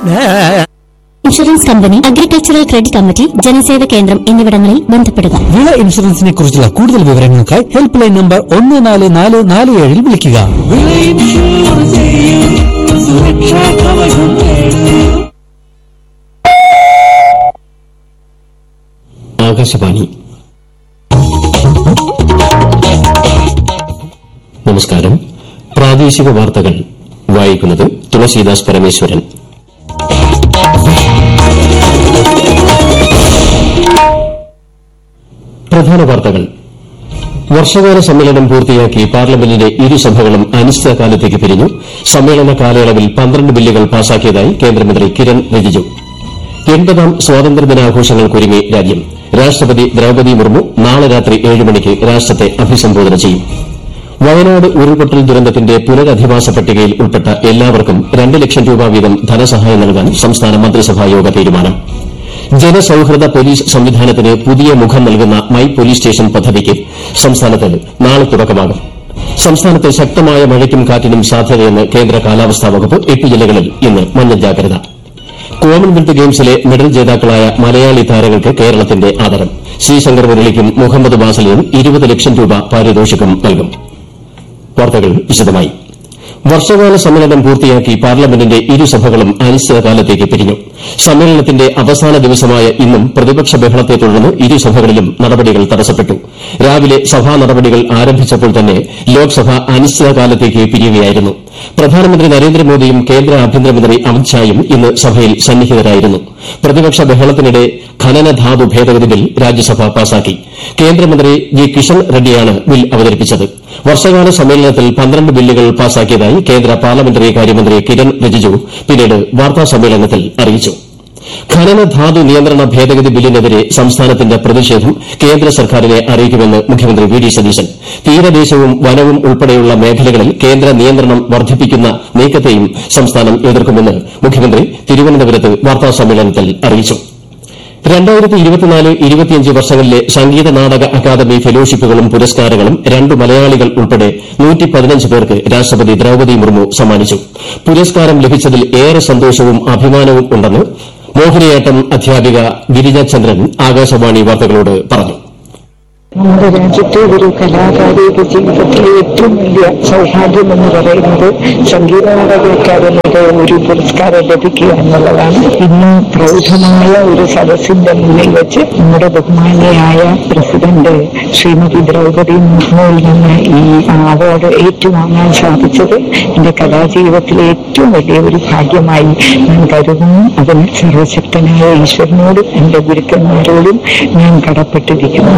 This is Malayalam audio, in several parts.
Insurance company agricultural credit committee ജനസേവ കേന്ദ്രം എന്നിവിടങ്ങളിൽ ബന്ധപ്പെടുക വിള ഇൻഷുറൻസിനെ കുറിച്ചുള്ള കൂടുതൽ വിവരങ്ങൾക്കായി ഹെൽപ്പ് ലൈൻ നമ്പർ ഒന്ന് നാല് നാല് നാല് ഏഴിൽ വിളിക്കുക വിള ഇൻഷുറൻസ് ചെയ്യൂ, സുരക്ഷാ കവചം നേടൂ. ആകാശവാണി നമസ്കാരം പ്രാദേശിക വാർത്തകൾ വായിക്കുന്നത് തുളസീദാസ് പരമേശ്വരൻ പ്രധാന വാർത്തകൾ വർഷകാല സമ്മേളനം പൂർത്തിയാക്കി പാർലമെന്റിന്റെ ഇരുസഭകളും അനിശ്ചിതകാലത്തേക്ക് പിരിഞ്ഞു സമ്മേളന കാലയളവിൽ പന്ത്രണ്ട് ബില്ലുകൾ പാസാക്കിയതായി കേന്ദ്രമന്ത്രി കിരൺ റിജിജു എൺപതാം സ്വാതന്ത്ര്യദിനാഘോഷങ്ങൾക്കൊരുങ്ങി രാജ്യം രാഷ്ട്രപതി ദ്രൌപദി മുർമു നാളെ രാത്രി ഏഴ് മണിക്ക് രാഷ്ട്രത്തെ അഭിസംബോധന ചെയ്യും വയനാട് ഉരുൾപൊട്ടൽ ദുരന്തത്തിന്റെ പുനരധിവാസ പട്ടികയിൽ ഉൾപ്പെട്ട എല്ലാവർക്കും രണ്ട് ലക്ഷം രൂപ വീതം ധനസഹായം നൽകാൻ സംസ്ഥാന മന്ത്രിസഭായോഗ തീരുമാനം ജനസൌഹൃദ പോലീസ് സംവിധാനത്തിന് പുതിയ മുഖം നൽകുന്ന മൈ പോലീസ് സ്റ്റേഷൻ പദ്ധതിക്ക് സംസ്ഥാനത്ത് നാളെ തുടക്കമാകും സംസ്ഥാനത്ത് ശക്തമായ മഴയ്ക്കും കാറ്റിനും സാധ്യതയെന്ന് കേന്ദ്ര കാലാവസ്ഥാ വകുപ്പ് എട്ട് ജില്ലകളിൽ ഇന്ന് മഞ്ഞ ജാഗ്രത കോമൺവെൽത്ത് ഗെയിംസിലെ മെഡൽ ജേതാക്കളായ മലയാളി താരങ്ങൾക്ക് കേരളത്തിന്റെ ആദരം ശ്രീശങ്കർ മുരളിക്കും മുഹമ്മദ് ബാസലിനും ഇരുപത് ലക്ഷം രൂപ പാരിതോഷികം നൽകും വാർത്തകൾ വിശദമായി വർഷകാല സമ്മേളനം പൂർത്തിയാക്കി പാർലമെന്റിന്റെ ഇരുസഭകളും അനിശ്ചിതകാലത്തേക്ക് പിരിഞ്ഞു സമ്മേളനത്തിന്റെ അവസാന ദിവസമായ ഇന്നും പ്രതിപക്ഷ ബഹളത്തെ തുടർന്ന് ഇരുസഭകളിലും നടപടികൾ തടസ്സപ്പെട്ടു രാവിലെ സഭാ നടപടികൾ ആരംഭിച്ചപ്പോൾ തന്നെ ലോക്സഭ അനിശ്ചിതകാലത്തേക്ക് പിരിയുകയായിരുന്നു പ്രധാനമന്ത്രി നരേന്ദ്രമോദിയും കേന്ദ്ര ആഭ്യന്തരമന്ത്രി അമിത്ഷായും ഇന്ന് സഭയിൽ സന്നിഹിതരായിരുന്നു പ്രതിപക്ഷ ബഹളത്തിനിടെ ഖനനധാതു ഭേദഗതി ബിൽ രാജ്യസഭ പാസാക്കി കേന്ദ്രമന്ത്രി ജി കിഷൻ റെഡ്ഡിയാണ് ബിൽ അവതരിപ്പിച്ചത് വർഷകാല സമ്മേളനത്തിൽ പന്ത്രണ്ട് ബില്ലുകൾ പാസാക്കിയതായി കേന്ദ്ര പാർലമെന്ററി കാര്യമന്ത്രി കിരൺ റിജിജു പിന്നീട് വാർത്താസമ്മേളനത്തിൽ അറിയിച്ചു ഖനനധാതു നിയന്ത്രണ ഭേദഗതി ബില്ലിനെതിരെ സംസ്ഥാനത്തിന്റെ പ്രതിഷേധം കേന്ദ്ര സർക്കാരിനെ അറിയിക്കുമെന്ന് മുഖ്യമന്ത്രി വി ഡി സതീശൻ തീരദേശവും വനവും ഉൾപ്പെടെയുള്ള മേഖലകളിൽ കേന്ദ്ര നിയന്ത്രണം വർദ്ധിപ്പിക്കുന്ന നീക്കത്തെയും സംസ്ഥാനം എതിർക്കുമെന്ന് മുഖ്യമന്ത്രി തിരുവനന്തപുരത്ത് വാർത്താസമ്മേളനത്തിൽ അറിയിച്ചു വർഷങ്ങളിലെ സംഗീത നാടക അക്കാദമി ഫെലോഷിപ്പുകളും പുരസ്കാരങ്ങളും രണ്ട് മലയാളികൾ ഉൾപ്പെടെ പേർക്ക് രാഷ്ട്രപതി ദ്രൌപദി മുർമു സമ്മാനിച്ചു പുരസ്കാരം ലഭിച്ചതിൽ ഏറെ സന്തോഷവും അഭിമാനവും ഉണ്ടെന്ന് മോഹിനിയാട്ടം അധ്യാപിക ഗിരിജ ചന്ദ്രൻ ആകാശവാണി വാർത്തകളോട് പറഞ്ഞു നമ്മുടെ രാജ്യത്തെ ഒരു കലാകാരിയുടെ ജീവിതത്തിലെ ഏറ്റവും വലിയ സൗഭാഗ്യം എന്ന് പറയുന്നത് സംഗീത നാടക അക്കാദമിയുടെ ഒരു പുരസ്കാരം ലഭിക്കുക എന്നുള്ളതാണ് ഇന്ന് പ്രൗഢമായ ഒരു സദസ്സിന്റെ മുന്നിൽ വെച്ച് നമ്മുടെ ബഹുമാനിയായ പ്രസിഡന്റ് ശ്രീമതി ദ്രൗപദി മുർമുവിൽ നിന്ന് ഈ അവാർഡ് ഏറ്റുവാങ്ങാൻ സാധിച്ചത് എന്റെ കലാജീവിതത്തിലെ ഏറ്റവും വലിയ ഒരു ഭാഗ്യമായി ഞാൻ കരുതുന്നു അതിന് സർവശക്തനായ ഈശ്വരനോടും എന്റെ ഗുരുക്കന്മാരോടും ഞാൻ കടപ്പെട്ടിരിക്കുന്നു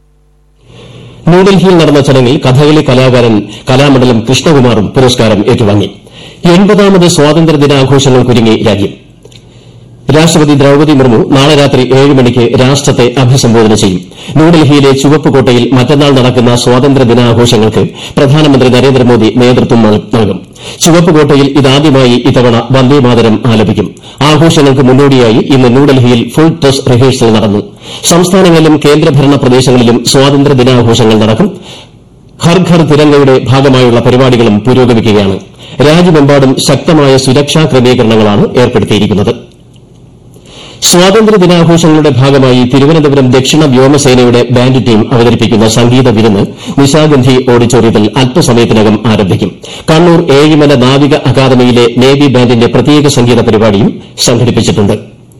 ന്യൂഡൽഹിയിൽ നടന്ന ചടങ്ങിൽ കഥകളി കലാകാരൻ കലാമണ്ഡലം കൃഷ്ണകുമാറും പുരസ്കാരം ഏറ്റുവാങ്ങി എൺപതാമത് സ്വാതന്ത്ര്യദിനാഘോഷങ്ങൾക്കൊരുങ്ങി രാജ്യം രാഷ്ട്രപതി ദ്രൌപദി മുർമു നാളെ രാത്രി ഏഴ് മണിക്ക് രാഷ്ട്രത്തെ അഭിസംബോധന ചെയ്യും ന്യൂഡൽഹിയിലെ ചുവപ്പ് കോട്ടയിൽ മറ്റന്നാൾ നടക്കുന്ന സ്വാതന്ത്ര്യദിനാഘോഷങ്ങൾക്ക് പ്രധാനമന്ത്രി നരേന്ദ്രമോദി നേതൃത്വം നൽകും ചുവപ്പ് കോട്ടയിൽ ഇതാദ്യമായി ഇത്തവണ വന്ദേമാതരം ആലപിക്കും ആഘോഷങ്ങൾക്ക് മുന്നോടിയായി ഇന്ന് ന്യൂഡൽഹിയിൽ ഫുൾ ഡ്രസ് റിഹേഴ്സൽ നടന്നു സംസ്ഥാനങ്ങളിലും കേന്ദ്രഭരണ പ്രദേശങ്ങളിലും സ്വാതന്ത്ര്യദിനാഘോഷങ്ങൾ നടക്കും ഹർ ഘർ തിരങ്കയുടെ ഭാഗമായുള്ള പരിപാടികളും പുരോഗമിക്കുകയാണ് രാജ്യമെമ്പാടും ശക്തമായ സുരക്ഷാ ക്രമീകരണങ്ങളാണ് ഏർപ്പെടുത്തിയിരിക്കുന്നത് സ്വാതന്ത്ര്യദിനാഘോഷങ്ങളുടെ ഭാഗമായി തിരുവനന്തപുരം ദക്ഷിണ വ്യോമസേനയുടെ ബാൻഡ് ടീം അവതരിപ്പിക്കുന്ന സംഗീത വിരുന്ന് നിശാഗന്ധി ഓഡിറ്റോറിയത്തിൽ അല്പസമയത്തിനകം ആരംഭിക്കും കണ്ണൂർ ഏഴിമല നാവിക അക്കാദമിയിലെ നേവി ബാൻഡിന്റെ പ്രത്യേക സംഗീത പരിപാടിയും സംഘടിപ്പിച്ചിട്ടുണ്ട്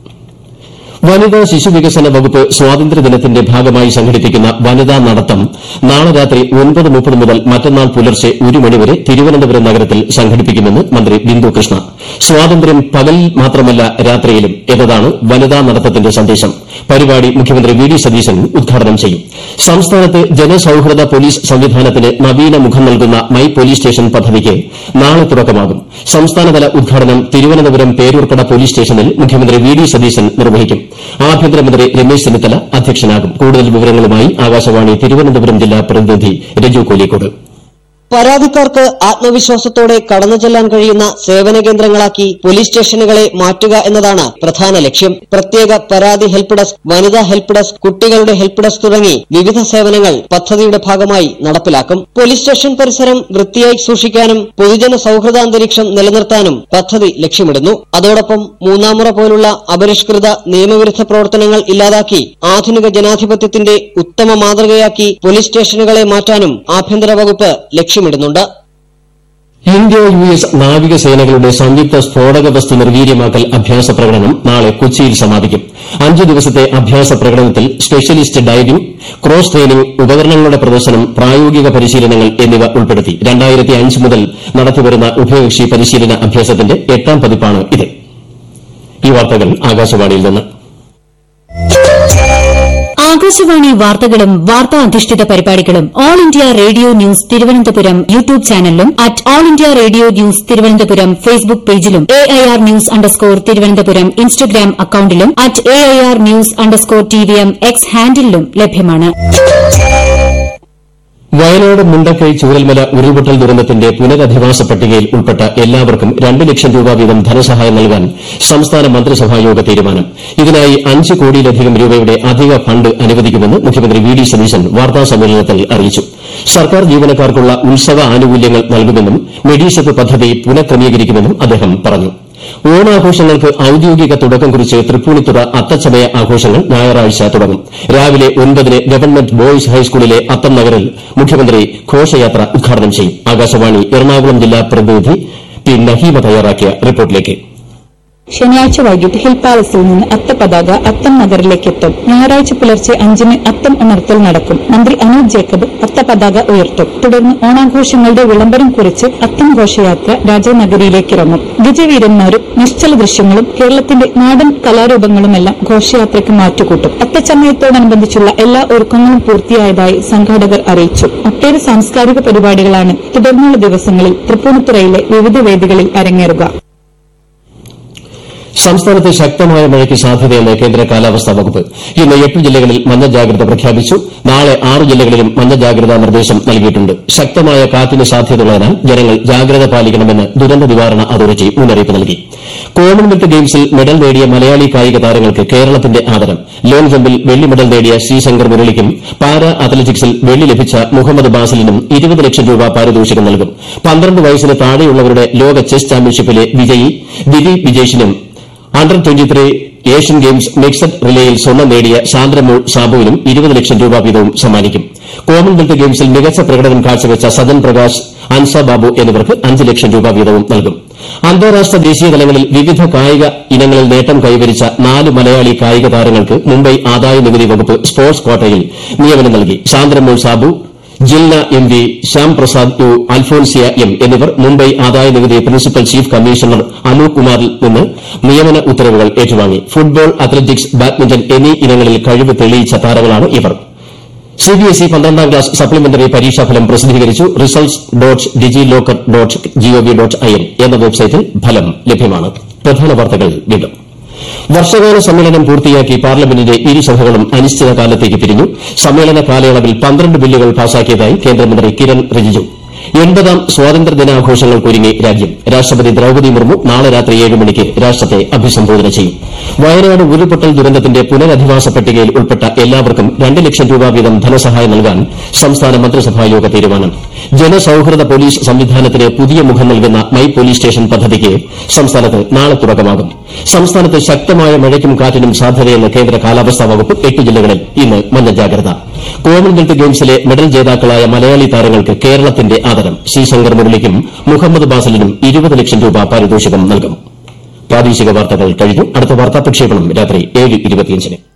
വനിതാ ശിശുവികസന വകുപ്പ് സ്വാതന്ത്ര്യദിനത്തിന്റെ ഭാഗമായി സംഘടിപ്പിക്കുന്ന വനിതാ നടത്തം നാളെ രാത്രി ഒൻപത് മുപ്പത് മുതൽ മറ്റന്നാൾ പുലർച്ചെ ഒരു മണിവരെ തിരുവനന്തപുരം നഗരത്തിൽ സംഘടിപ്പിക്കുമെന്ന് മന്ത്രി ബിന്ദു കൃഷ്ണ സ്വാതന്ത്ര്യം പകലിൽ മാത്രമല്ല രാത്രിയിലും എന്നതാണ് വനിതാ നടത്തത്തിന്റെ സന്ദേശം പരിപാടി മുഖ്യമന്ത്രി വി ഡി സതീശൻ ഉദ്ഘാടനം ചെയ്യും സംസ്ഥാനത്ത് ജനസൌഹൃദ പോലീസ് സംവിധാനത്തിന് നവീന മുഖം നൽകുന്ന മൈ പോലീസ് സ്റ്റേഷൻ പദ്ധതിക്ക് നാളെ തുടക്കമാകും സംസ്ഥാനതല ഉദ്ഘാടനം തിരുവനന്തപുരം പേരൂർക്കട പോലീസ് സ്റ്റേഷനിൽ മുഖ്യമന്ത്രി വി ഡി സതീശൻ നിർവഹിക്കും ആഭ്യന്തരമന്ത്രി രമേശ് ചെന്നിത്തല അധ്യക്ഷനാകും കൂടുതൽ വിവരങ്ങളുമായി ആകാശവാണി തിരുവനന്തപുരം ജില്ലാ പ്രതിനിധി രജു കോലിക്കോട് പരാതിക്കാർക്ക് ആത്മവിശ്വാസത്തോടെ കടന്നു ചെല്ലാൻ കഴിയുന്ന സേവന കേന്ദ്രങ്ങളാക്കി പോലീസ് സ്റ്റേഷനുകളെ മാറ്റുക എന്നതാണ് പ്രധാന ലക്ഷ്യം പ്രത്യേക പരാതി ഹെൽപ്പ് ഡെസ്ക് വനിതാ ഹെൽപ്പ് ഡെസ്ക് കുട്ടികളുടെ ഹെൽപ്പ് ഡെസ്ക് തുടങ്ങി വിവിധ സേവനങ്ങൾ പദ്ധതിയുടെ ഭാഗമായി നടപ്പിലാക്കും പോലീസ് സ്റ്റേഷൻ പരിസരം വൃത്തിയായി സൂക്ഷിക്കാനും പൊതുജന സൌഹൃദ അന്തരീക്ഷം നിലനിർത്താനും പദ്ധതി ലക്ഷ്യമിടുന്നു അതോടൊപ്പം മൂന്നാമുറ പോലുള്ള അപരിഷ്കൃത നിയമവിരുദ്ധ പ്രവർത്തനങ്ങൾ ഇല്ലാതാക്കി ആധുനിക ജനാധിപത്യത്തിന്റെ ഉത്തമ മാതൃകയാക്കി പോലീസ് സ്റ്റേഷനുകളെ മാറ്റാനും ആഭ്യന്തര വകുപ്പ് ലക്ഷ്യമിടുന്നുണ്ട് ഇന്ത്യ യു എസ് നാവികസേനകളുടെ സംയുക്ത സ്ഫോടക വസ്തു നിർവീര്യമാക്കൽ അഭ്യാസ പ്രകടനം നാളെ കൊച്ചിയിൽ സമാപിക്കും അഞ്ചു ദിവസത്തെ അഭ്യാസ പ്രകടനത്തിൽ സ്പെഷ്യലിസ്റ്റ് ഡൈവിംഗ് ക്രോസ് ട്രെയിനിംഗ് ഉപകരണങ്ങളുടെ പ്രദർശനം പ്രായോഗിക പരിശീലനങ്ങൾ എന്നിവ ഉൾപ്പെടുത്തി രണ്ടായിരത്തി അഞ്ച് മുതൽ നടത്തിവരുന്ന ഉഭയകക്ഷി പരിശീലന അഭ്യാസത്തിന്റെ എട്ടാം പതിപ്പാണ് ഇത് ഈ വാർത്തകൾ ആകാശവാണിയിൽ നിന്ന് ആകാശവാണി വാർത്തകളും വാർത്താ അധിഷ്ഠിത പരിപാടികളും all India radio news Thiruvananthapuram YouTube ചാനലിലും at all India radio news Thiruvananthapuram Facebook പേജിലും A I R news underscore Thiruvananthapuram Instagram അക്കൌണ്ടിലും at A I R news underscore T V M X ഹാൻഡിലും ലഭ്യമാണ് വയനാട് മുണ്ടക്കൈ ചൂരൽമല ഉരുൾപൊട്ടൽ ദുരന്തത്തിന്റെ പുനരധിവാസ പട്ടികയിൽ ഉൾപ്പെട്ട എല്ലാവർക്കും രണ്ട് ലക്ഷം രൂപ വീതം ധനസഹായം നൽകാൻ സംസ്ഥാന മന്ത്രിസഭായോഗ തീരുമാനം ഇതിനായി അഞ്ച് കോടിയിലധികം രൂപയുടെ അധിക ഫണ്ട് അനുവദിക്കുമെന്ന് മുഖ്യമന്ത്രി വി ഡി സതീശൻ വാർത്താസമ്മേളനത്തിൽ അറിയിച്ചു സർക്കാർ ജീവനക്കാർക്കുള്ള ഉത്സവ ആനുകൂല്യങ്ങൾ നൽകുമെന്നും മെഡിഷെപ്പ് പദ്ധതി പുനഃക്രമീകരിക്കുമെന്നും അദ്ദേഹം പറഞ്ഞു ഓണാഘോഷങ്ങൾക്ക് ഔദ്യോഗിക തുടക്കം കുറിച്ച് തൃപ്പൂണിത്തുറ അത്തച്ചമയ ആഘോഷങ്ങൾ ഞായറാഴ്ച തുടങ്ങും രാവിലെ ഒൻപതിന് ഗവൺമെന്റ് ബോയ്സ് ഹൈസ്കൂളിലെ അത്തം നഗറിൽ മുഖ്യമന്ത്രി ഘോഷയാത്ര ഉദ്ഘാടനം ചെയ്യും ആകാശവാണി എറണാകുളം ജില്ലാ പ്രതിനിധി പി നഹീമ തയ്യാറാക്കിയ റിപ്പോർട്ടിലേക്ക് ശനിയാഴ്ച വൈകിട്ട് ഹിൽ പാലസിൽ നിന്ന് അത്തപതാക അത്തം നഗറിലേക്ക് എത്തും ഞായറാഴ്ച പുലർച്ചെ അഞ്ചിന് അത്തം ഉണർത്തൽ നടക്കും മന്ത്രി അനൂപ് ജേക്കബ് അത്തപതാക ഉയർത്തും തുടർന്ന് ഓണാഘോഷങ്ങളുടെ വിളംബരം കുറിച്ച് അത്തം ഘോഷയാത്ര രാജനഗരിയിലേക്ക് ഇറങ്ങും ഗജവീരന്മാരും നിശ്ചല ദൃശ്യങ്ങളും കേരളത്തിന്റെ നാടൻ കലാരൂപങ്ങളുമെല്ലാം ഘോഷയാത്രയ്ക്ക് മാറ്റുകൂട്ടും അത്തച്ചമയത്തോടനുബന്ധിച്ചുള്ള എല്ലാ ഒരുക്കങ്ങളും പൂർത്തിയായതായി സംഘാടകർ അറിയിച്ചു ഒട്ടേറെ സാംസ്കാരിക പരിപാടികളാണ് തുടർന്നുള്ള ദിവസങ്ങളിൽ തൃപ്പൂണിത്തുറയിലെ വിവിധ വേദികളിൽ അരങ്ങേറുക സംസ്ഥാനത്ത് ശക്തമായ മഴയ്ക്ക് സാധ്യതയെന്ന് കേന്ദ്ര കാലാവസ്ഥാ വകുപ്പ് ഇന്ന് എട്ട് ജില്ലകളിൽ മഞ്ഞ ജാഗ്രത പ്രഖ്യാപിച്ചു നാളെ ആറ് ജില്ലകളിലും മഞ്ഞ ജാഗ്രതാ നിർദ്ദേശം നൽകിയിട്ടുണ്ട് ശക്തമായ കാറ്റിന് സാധ്യതയുള്ളതിനാൽ ജനങ്ങൾ ജാഗ്രത പാലിക്കണമെന്ന് ദുരന്ത നിവാരണ അതോറിറ്റി മുന്നറിയിപ്പ് നൽകി കോമൺവെൽത്ത് ഗെയിംസിൽ മെഡൽ നേടിയ മലയാളി കായിക താരങ്ങൾക്ക് കേരളത്തിന്റെ ആദരം ലോങ് ജമ്പിൽ വെള്ളി മെഡൽ നേടിയ ശ്രീശങ്കർ മുരളിക്കും പാരാ അത്ലറ്റിക്സിൽ വെള്ളി ലഭിച്ച മുഹമ്മദ് ബാസിലിനും ഇരുപത് ലക്ഷം രൂപ പാരിതോഷികം നൽകും പന്ത്രണ്ട് വയസ്സിന് താഴെയുള്ളവരുടെ ലോക ചെസ് ചാമ്പ്യൻഷിപ്പിലെ വിജയി ദിലീപ് വിജേഷിനും അണ്ടർ ഏഷ്യൻ ഗെയിംസ് മിക്സഡ് റിലേയിൽ സ്വർണ്ണം നേടിയ സാന്ദ്രമോൾ സാബുവിനും ഇരുപത് ലക്ഷം രൂപ വീതവും സമ്മാനിക്കും കോമൺവെൽത്ത് ഗെയിംസിൽ മികച്ച പ്രകടനം കാഴ്ചവെച്ച സജൻ പ്രകാശ് അൻസ ബാബു എന്നിവർക്ക് അഞ്ച് ലക്ഷം രൂപ വീതവും നൽകും അന്താരാഷ്ട്ര ദേശീയ തലങ്ങളിൽ വിവിധ കായിക ഇനങ്ങളിൽ നേട്ടം കൈവരിച്ച നാല് മലയാളി കായിക താരങ്ങൾക്ക് മുംബൈ ആദായ നികുതി വകുപ്പ് സ്പോർട്സ് ക്വാട്ടയിൽ നിയമനം നൽകി Sandramol Sabu Jilna M V Shyam Prasad U Alphonsia M എന്നിവർ മുംബൈ ആദായ നികുതി പ്രിൻസിപ്പൽ ചീഫ് കമ്മീഷണർ അനൂപ് കുമാറിൽ നിന്ന് നിയമന ഉത്തരവുകൾ ഏറ്റുവാങ്ങി ഫുട്ബോൾ അത്ലറ്റിക്സ് ബാഡ്മിന്റൺ എന്നീ ഇനങ്ങളിൽ കഴിവ് തെളിയിച്ച താരങ്ങളാണ് ഇവർ സിബിഎസ്ഇ പന്ത്രണ്ടാം ക്ലാസ് സപ്ലിമെന്ററി പരീക്ഷാഫലം പ്രസിദ്ധീകരിച്ചു results dot DigiLocker dot gov dot I N എന്ന വെബ്സൈറ്റിൽ ഫലം ലഭ്യമാണ് പ്രധാന വാർത്തകൾ വീണ്ടും വർഷകാല സമ്മേളനം പൂർത്തിയാക്കി പാർലമെന്റിന്റെ ഇരുസഭകളും അനിശ്ചിതകാലത്തേക്ക് പിരിഞ്ഞു സമ്മേളന കാലയളവിൽ പന്ത്രണ്ട് ബില്ലുകൾ പാസാക്കിയതായി കേന്ദ്രമന്ത്രി കിരൺ റിജിജു എൺപതാം സ്വാതന്ത്ര്യദിനാഘോഷങ്ങൾക്കൊരുങ്ങി രാജ്യം രാഷ്ട്രപതി ദ്രൌപദി മുർമു നാളെ രാത്രി ഏഴ് മണിക്ക് രാഷ്ട്രത്തെ അഭിസംബോധന ചെയ്യും വയനാട് ഉരുൾപൊട്ടൽ ദുരന്തത്തിന്റെ പുനരധിവാസ പട്ടികയിൽ ഉൾപ്പെട്ട എല്ലാവർക്കും രണ്ട് ലക്ഷം രൂപ വീതം ധനസഹായം നൽകാൻ സംസ്ഥാന മന്ത്രിസഭായോഗ തീരുമാനം ജനസൌഹൃദ പോലീസ് സംവിധാനത്തിന് പുതിയ മുഖം നൽകുന്ന മൈ പോലീസ് സ്റ്റേഷൻ പദ്ധതിക്ക് സംസ്ഥാനത്ത് നാളെ തുടക്കമാകും സംസ്ഥാനത്ത് ശക്തമായ മഴയ്ക്കും കാറ്റിനും സാധ്യതയെന്ന് കേന്ദ്ര കാലാവസ്ഥാ വകുപ്പ് എട്ട് ജില്ലകളിൽ ഇന്ന് മഞ്ഞ ജാഗ്രത കോമൺവെൽത്ത് ഗെയിംസിലെ മെഡൽ ജേതാക്കളായ മലയാളി താരങ്ങൾക്ക് കേരളത്തിന്റെ ആദരം ശ്രീശങ്കർ മുരളിക്കും മുഹമ്മദ് ബാസലിനും ഇരുപത് ലക്ഷം രൂപ പാരിതോഷികം നൽകും പ്രാദേശിക വാർത്തകൾ കഴിഞ്ഞു അടുത്ത വാർത്താ പ്രക്ഷേപണം രാത്രി ഏഴ് ഇരുപത്തിയഞ്ചിന്